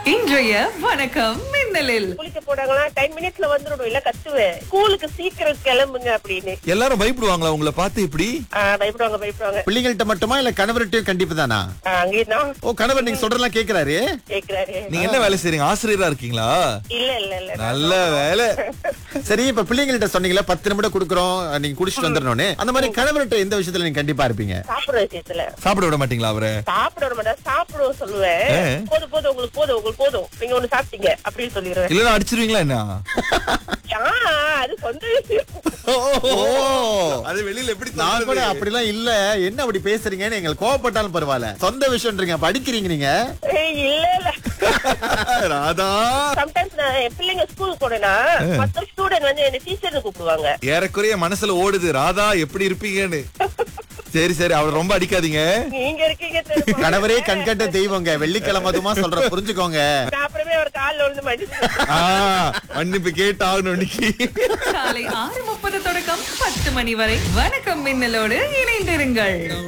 இன்றைய வணக்கம் மின்னலில் குளிக்க போனாங்களா டென் மினிட்ஸ்ல வந்துடும் இல்ல கத்துவேன் ஸ்கூலுக்கு சீக்கிரம் கிளம்புங்க அப்படின்னு எல்லாரும் பயப்படுவாங்களா உங்களை பார்த்து இப்படி ஆ, பயப்படுவாங்க பயப்படுவாங்க பிள்ளைங்கள்ட்ட மட்டுமா இல்ல கணவர்கிட்டயும் கண்டிப்பு தானா ஆ, அங்கேதான் ஓ கணவர் நீங்க சொல்றதெல்லாம் கேக்குறாரு கேக்குறாரு நீங்க என்ன வேலை செய்றீங்க ஆசிரியரா இருக்கீங்களா இல்ல இல்ல இல்ல நல்ல வேலை சரி இப்ப பிள்ளைங்கள்ட்ட சொன்னீங்களா பத்து நிமிடம் குடுக்குறோம் நீங்க குடிச்சிட்டு வந்துடணும்னு அந்த மாதிரி கணவர்கிட்ட எந்த விஷயத்துல நீங்க கண்டிப்பா இருப்பீங்க சாப்பிடுற விஷயத்துல சாப்பிட விட மாட்டீங்களா அவரை சாப்பிட வர மாட்டேன் சாப்பிடுவோம் சொல்லுவேன் ஆ. போதும் போதும் உங்களுக்கு போதும் உங்களுக்கு போதும் நீங்க ஒண்ணு சாப்பிட்டீங்க அப்படின்னு சொல்லிடுவேன் இல்லன்னா அடிச்சிருவீங்களா என்ன ஆ, அது சொந்த விஷயம் ஓ அது வெளியில எப்படி நான் கூட அப்படிலாம் இல்ல என்ன அப்படி பேசுறீங்கன்னு எங்களுக்கு கோவப்பட்டாலும் பரவாயில்ல சொந்த விஷயம்ன்றீங்க அப்ப அடிக்கிறீங்க நீங்க ஏய், இல்ல இல்ல ராதா சம்டைம்ஸ் நான் என் பிள்ளைங்க ஸ்கூலுக்கு போனேன்னா மத்த ஸ்டூடெண்ட் வந்து என்ன டீச்சர்னு கூப்பிடுவாங்க ஏறக்குறைய மனசுல ஓடுது ராதா எப்படி இருப்பீங்கன்னு சரி சரி அவரை ரொம்ப அடிக்காதீங்க நீங்க இருக்கீங்க தெரியுமா? கணவரே கண்கட்ட தெய்வங்க வெள்ளிக்கிழமை அதுமா சொல்ற புரிஞ்சுக்கோங்க நான் அப்புறமே ஒரு கால்ல விழுந்து மடிச்சு ஆ, மன்னிப்பு கேட்டாகணும் இன்னைக்கு காலை ஆறு முப்பது தொடக்கம் பத்து மணி வரை வணக்கம் மின்னலோடு இணைந்திருங்கள்